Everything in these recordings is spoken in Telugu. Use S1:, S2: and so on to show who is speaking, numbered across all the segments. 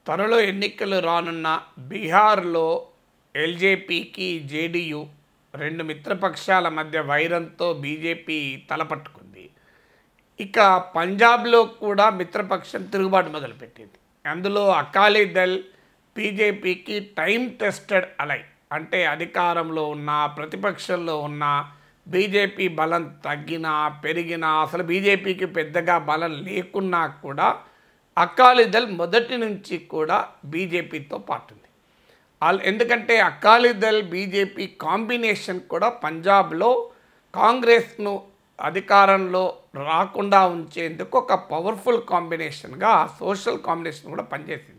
S1: త్వరలో ఎన్నికలు రానున్న బీహార్లో ఎల్జేపీకి జేడీయూ రెండు మిత్రపక్షాల మధ్య వైరంతో బీజేపీ తలపట్టుకుంది ఇక పంజాబ్లో కూడా మిత్రపక్షం తిరుగుబాటు మొదలుపెట్టింది అందులో అకాలీదళ్ బీజేపీకి టైం టెస్టెడ్ అలై అంటే అధికారంలో ఉన్న ప్రతిపక్షంలో ఉన్న బీజేపీ బలం తగ్గినా పెరిగినా అసలు బీజేపీకి పెద్దగా బలం లేకున్నా కూడా అకాలీదళ్ మొదటి నుంచి కూడా బీజేపీతో పాటుంది ఆల్ ఎందుకంటే అకాలీదళ్ బీజేపీ కాంబినేషన్ కూడా పంజాబ్లో కాంగ్రెస్ను అధికారంలో రాకుండా ఉంచేందుకు ఒక పవర్ఫుల్ కాంబినేషన్గా సోషల్ కాంబినేషన్ కూడా పనిచేసింది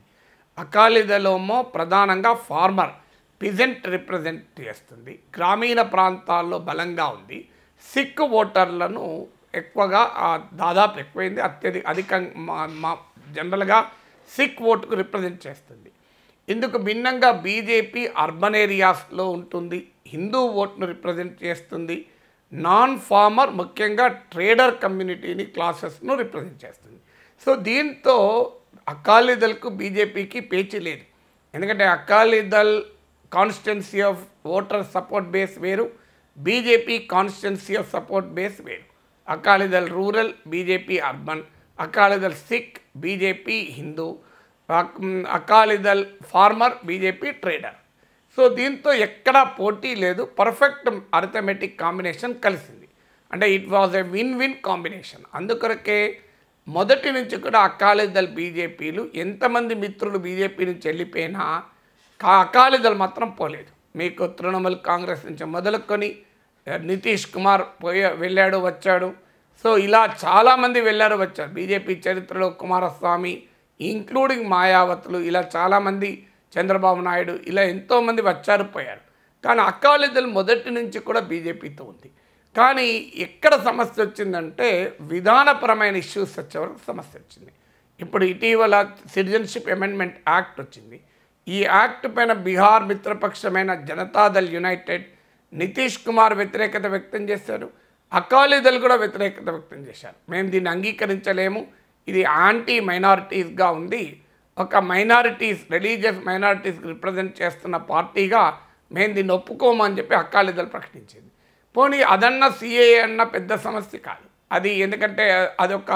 S1: అకాలీదళేమో ప్రధానంగా ఫార్మర్ పిజెంట్ రిప్రజెంట్ చేస్తుంది గ్రామీణ ప్రాంతాల్లో బలంగా ఉంది సిక్ ఓటర్లను ఎక్కువగా ఆ, దాదాపు ఎక్కువైంది అత్యధిక అధికంగా జనరల్గా సిక్ ఓటుకు రిప్రజెంట్ చేస్తుంది ఇందుకు భిన్నంగా బీజేపీ అర్బన్ ఏరియాస్లో ఉంటుంది హిందూ ఓట్ను రిప్రజెంట్ చేస్తుంది నాన్ ఫార్మర్ ముఖ్యంగా ట్రేడర్ కమ్యూనిటీని క్లాసెస్ను రిప్రజెంట్ చేస్తుంది సో దీంతో అకాలీదళ్కు బీజేపీకి పేచి లేదు ఎందుకంటే Akali Dal constituency of voter support base వేరు BJP constituency of support base వేరు Akali Dal rural BJP urban Akali Dal Sikh BJP Hindu అక్- Akali Dal farmer BJP trader so దీంతో ఎక్కడా పోటీ లేదు పర్ఫెక్ట్ అర్థమెటిక్ కాంబినేషన్ కలిసింది అంటే it was a win win combination అందుకొరకే మొదటి నుంచి కూడా అకాలీదళ్ బీజేపీలు ఎంతమంది మిత్రులు బీజేపీ నుంచి వెళ్ళిపోయినా కా అకాలీదళ్ మాత్రం పోలేదు మీకు తృణమూల్ కాంగ్రెస్ నుంచి మొదలుకొని ఆ, నితీష్ కుమార్ పోయే వెళ్ళాడు వచ్చాడు సో ఇలా చాలామంది వెళ్ళారు వచ్చారు బీజేపీ చరిత్రలో కుమారస్వామి ఇంక్లూడింగ్ మాయావతులు ఇలా చాలామంది చంద్రబాబు నాయుడు ఇలా ఎంతోమంది వచ్చారు పోయారు కానీ అకాలీదళ్ మొదటి నుంచి కూడా బీజేపీతో ఉంది కానీ ఎక్కడ సమస్య వచ్చిందంటే విధానపరమైన ఇష్యూస్ వచ్చే వరకు సమస్య వచ్చింది ఇప్పుడు ఇటీవల సిటిజన్షిప్ అమెండ్మెంట్ యాక్ట్ వచ్చింది ఈ యాక్ట్ పైన బీహార్ మిత్రపక్షమైన జనతాదళ్ యునైటెడ్ నితీష్ కుమార్ వ్యతిరేకత వ్యక్తం చేశారు అకాలీదళ్ కూడా వ్యతిరేకత వ్యక్తం చేశారు మేము దీన్ని అంగీకరించలేము ఇది యాంటీ మైనారిటీస్గా ఉంది ఒక మైనారిటీస్ రిలీజియస్ మైనారిటీస్ రిప్రజెంట్ చేస్తున్న పార్టీగా మేము దీన్ని ఒప్పుకోమని చెప్పి అకాలీదళ్ ప్రకటించింది పోనీ అదన్న సిఏఏ అన్న పెద్ద సమస్య కాదు అది ఎందుకంటే అదొక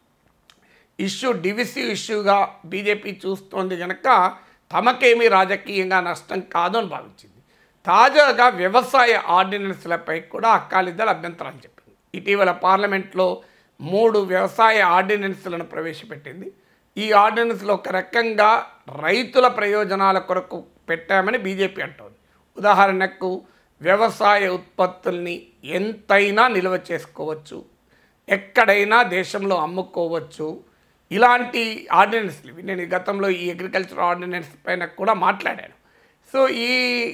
S1: ఇష్యూ డివిసివ్ ఇష్యూగా బీజేపీ చూస్తోంది కనుక తమకేమీ రాజకీయంగా నష్టం కాదు అని భావించింది తాజాగా వ్యవసాయ ఆర్డినెన్స్లపై కూడా అకాలీదళ్ అభ్యంతరాలు చెప్పింది ఇటీవల పార్లమెంట్లో మూడు వ్యవసాయ ఆర్డినెన్స్లను ప్రవేశపెట్టింది ఈ ఆర్డినెన్స్లో ఒక రకంగా రైతుల ప్రయోజనాల కొరకు పెట్టామని బీజేపీ అంటోంది ఉదాహరణకు వ్యవసాయ ఉత్పత్తుల్ని ఎంతైనా నిల్వ చేసుకోవచ్చు ఎక్కడైనా దేశంలో అమ్ముకోవచ్చు ఇలాంటి ఆర్డినెన్స్లు ఇవి నేను ఈ గతంలో ఈ అగ్రికల్చర్ ఆర్డినెన్స్ పైన కూడా మాట్లాడాను సో ఈ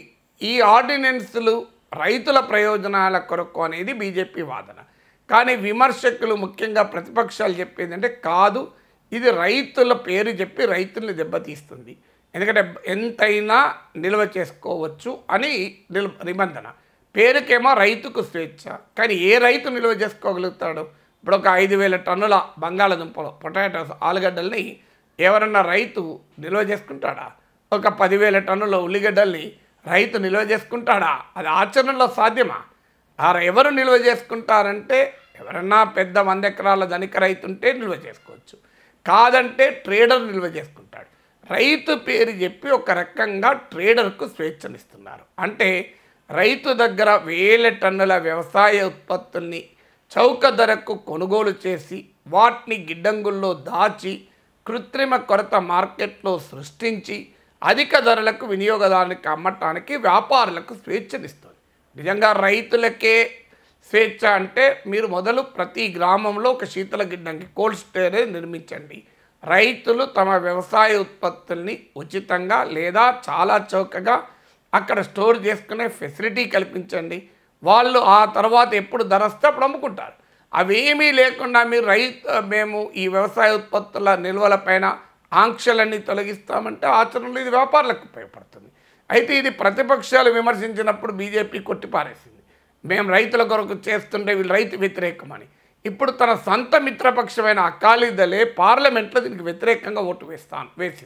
S1: ఈ ఆర్డినెన్స్లు రైతుల ప్రయోజనాల కొరకు అనేది బీజేపీ వాదన కానీ విమర్శకులు ముఖ్యంగా ప్రతిపక్షాలు చెప్పేది అంటే కాదు ఇది రైతుల పేరు చెప్పి రైతుల్ని దెబ్బతీస్తుంది ఎందుకంటే ఎంతైనా నిల్వ చేసుకోవచ్చు అని నిల్ నిబంధన పేరుకేమో రైతుకు స్వేచ్ఛ కానీ ఏ రైతు నిల్వ చేసుకోగలుగుతాడు ఇప్పుడు ఒక ఐదు వేల టన్నుల బంగాళదుంపలు పొటాటోస్ ఆలుగడ్డల్ని ఎవరన్నా రైతు నిల్వ చేసుకుంటాడా ఒక పదివేల టన్నుల ఉల్లిగడ్డల్ని రైతు నిల్వ చేసుకుంటాడా అది ఆచరణలో సాధ్యమా ఆ ఎవరు నిల్వ చేసుకుంటారంటే ఎవరన్నా పెద్ద వంద ఎకరాల ధనిక రైతు ఉంటే నిల్వ చేసుకోవచ్చు కాదంటే ట్రేడర్ నిల్వ చేసుకుంటాడు రైతు పేరు చెప్పి ఒక రకంగా ట్రేడర్కు స్వేచ్ఛనిస్తున్నారు అంటే రైతు దగ్గర వేల టన్నుల వ్యవసాయ ఉత్పత్తుల్ని చౌక ధరకు కొనుగోలు చేసి వాటిని గిడ్డంగుల్లో దాచి కృత్రిమ కొరత మార్కెట్లో సృష్టించి అధిక ధరలకు వినియోగదారునికి అమ్మటానికి వ్యాపారులకు స్వేచ్ఛనిస్తుంది నిజంగా రైతులకే స్వేచ్ఛ అంటే మీరు మొదలు ప్రతి గ్రామంలో ఒక శీతల గిడ్డంగి కోల్డ్ స్టోరేజ్ నిర్మించండి రైతులు తమ వ్యవసాయ ఉత్పత్తుల్ని ఉచితంగా లేదా చాలా చౌకగా అక్కడ స్టోర్ చేసుకునే ఫెసిలిటీ కల్పించండి వాళ్ళు ఆ తర్వాత ఎప్పుడు ధర వస్తే అప్పుడు అమ్ముకుంటారు అవేమీ లేకుండా మీరు రైతు మేము ఈ వ్యవసాయ ఉత్పత్తుల నిల్వలపైన ఆంక్షలన్నీ తొలగిస్తామంటే ఆచరణలో ఇది వ్యాపారులకు ఉపయోగపడుతుంది అయితే ఇది ప్రతిపక్షాలు విమర్శించినప్పుడు బీజేపీ కొట్టిపారేసింది మేము రైతుల కొరకు చేస్తుంటే వీళ్ళు రైతు వ్యతిరేకమని ఇప్పుడు తన సొంత మిత్రపక్షమైన అకాలీదళే పార్లమెంట్లో దీనికి వ్యతిరేకంగా ఓటు వేస్తాను వేసింది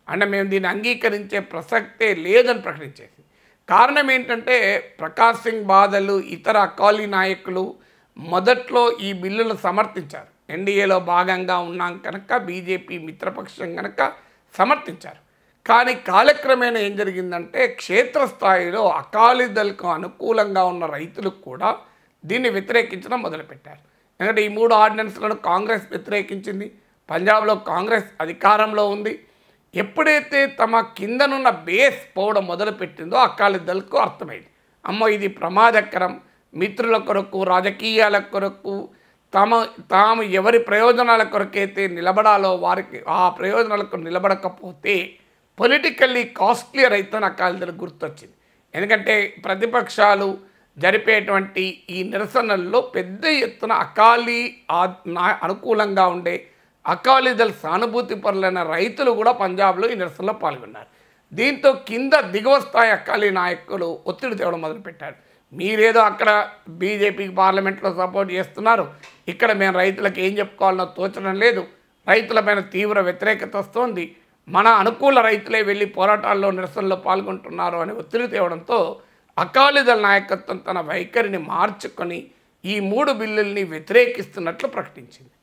S1: అంటే మేము దీన్ని అంగీకరించే ప్రసక్తే లేదని ప్రకటించేసి కారణం ఏంటంటే ప్రకాష్ సింగ్ బాదలు ఇతర అకాలీ నాయకులు మొదట్లో ఈ బిల్లును సమర్థించారు ఎన్డీఏలో భాగంగా ఉన్నాం కనుక బీజేపీ మిత్రపక్షం కనుక సమర్థించారు కానీ కాలక్రమేణా ఏం జరిగిందంటే క్షేత్రస్థాయిలో అకాలీదళకు అనుకూలంగా ఉన్న రైతులకు కూడా దీన్ని వ్యతిరేకించడం మొదలుపెట్టారు ఎందుకంటే ఈ మూడు ఆర్డినెన్స్లను కాంగ్రెస్ వ్యతిరేకించింది పంజాబ్లో కాంగ్రెస్ అధికారంలో ఉంది ఎప్పుడైతే తమ కిందనున్న బేస్ పోవడం మొదలుపెట్టిందో అకాలీదళకు అర్థమైంది అమ్మో ఇది ప్రమాదకరం మిత్రుల కొరకు రాజకీయాల కొరకు తమ తాము ఎవరి ప్రయోజనాల కొరకైతే నిలబడాలో వారికి ఆ ప్రయోజనాలకు నిలబడకపోతే పొలిటికల్లీ కాస్ట్లియర్ అవుతుందని అకాలీదళకు గుర్తొచ్చింది ఎందుకంటే ప్రతిపక్షాలు జరిపేటువంటి ఈ నిరసనల్లో పెద్ద ఎత్తున అకాలీ ఆ- నా- అనుకూలంగా ఉండే అకాలీదళ సానుభూతి పరులైన రైతులు కూడా పంజాబ్లో ఈ నిరసనలో పాల్గొన్నారు దీంతో కింద దిగువ స్థాయి అకాలీ నాయకులు ఒత్తిడి తేవడం మొదలుపెట్టారు మీరేదో అక్కడ బీజేపీకి పార్లమెంట్లో సపోర్ట్ చేస్తున్నారు ఇక్కడ మేము రైతులకు ఏం చెప్పుకోవాలనో తోచడం లేదు రైతులపైన తీవ్ర వ్యతిరేకత వస్తోంది మన అనుకూల రైతులే వెళ్ళి పోరాటాల్లో నిరసనలో పాల్గొంటున్నారు అని ఒత్తిడి తేవడంతో అకాలీదళ నాయకత్వం తన వైఖరిని మార్చుకొని ఈ మూడు బిల్లుల్ని వ్యతిరేకిస్తున్నట్లు ప్రకటించింది